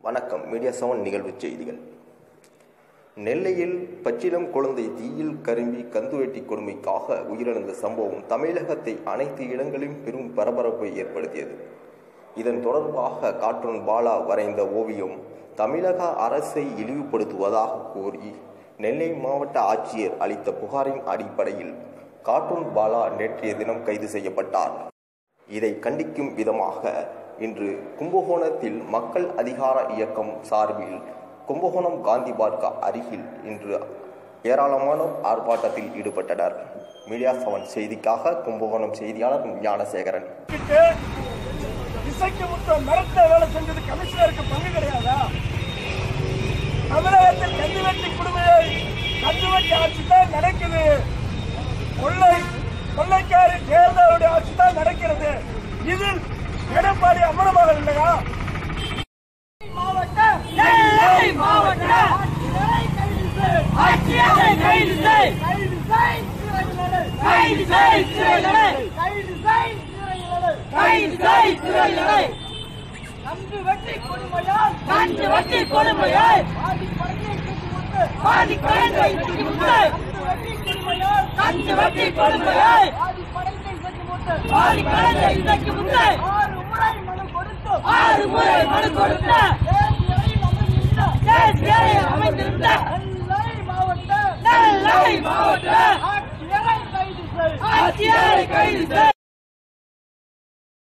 வணக்கம் media seven நிகழ்வுச் செய்திகள் நெல்லையில் பச்சிலம் குழந்தை தீயில் கரும்பி கந்துவெட்டி கொடுமைக்காக உயிரிழந்த சம்பவம் தமிழகத்தை அனைத்து இடங்களிலும் பெரும் பரபரப்பை ஏற்படுத்தியது இதன் தொடர்பாக கார்ட்டூன் பாலா வரைந்த ஓவியம் தமிழக அரசை இழிவுபடுத்துவதாக கூறி நெல்லை மாவட்ட ஆட்சியர் அளித்த புகாரின் அடிப்படையில் கார்ட்டூன் பாலா நேற்றைய தினம் கைது செய்யப்பட்டார் இதை கண்டிக்கும் விதமாக இன்று கும்பகோணத்தில் மக்கள் அதிகார இயக்கம் சார்பில் கும்பகோணம் காந்தி பார்க் அருகில் இன்று ஏராளமானோர் ஆர்ப்பாட்டத்தில் ஈடுபட்டனர் மீடியா செவன் செய்திக்காக கும்பகோணம் செய்தியாளர் ஞானசேகரன் கிட்டு இசைக்கு முத்தம் மிரட்ட வேலை செஞ்சது கமிஷனருக்கு பங்கு கிடையாதா தமிழகத்தில் கந்துவெட்டி குடுமையை கந்துவெட்டி ஆட்சி தான் நடக்குது கொள்ளை கொள்ளைக்காரி ஜெயலலிதாவுடைய ஆட்சி தான் நடக்கிறது இதில் எடப்பாடி அமரமாக இல்லையா மாவட்ட நெல்லை மாவட்ட ஆட்சியரை கைது செய் கைது செய் சிறைகளை கைது செய் சிறைகளை கந்து வெட்டி கொடுமையால் கண்டு வட்டி கொடுமையாய் பாதி படங்கை பாதி குழந்தை சுற்றி முட்டு. முட்டு கந்து வெட்டி கொடுமையால் கண்டு வட்டி கொடுமையாய் பாதி படங்கை சுற்றி முட்டு. பாதி குழந்தை இசைக்கு முட்டு ஆறு முறை மனு கொடுத்து ஆறு முறை மனு கொடுத்த தேசியவில் அமர்ந்திருந்த தேசிய அமைந்திருந்த நெல்லை மாவட்ட நெல்லை மாவட்ட ஆட்சியரை கைது செய் ஆட்சியரை கைது செய்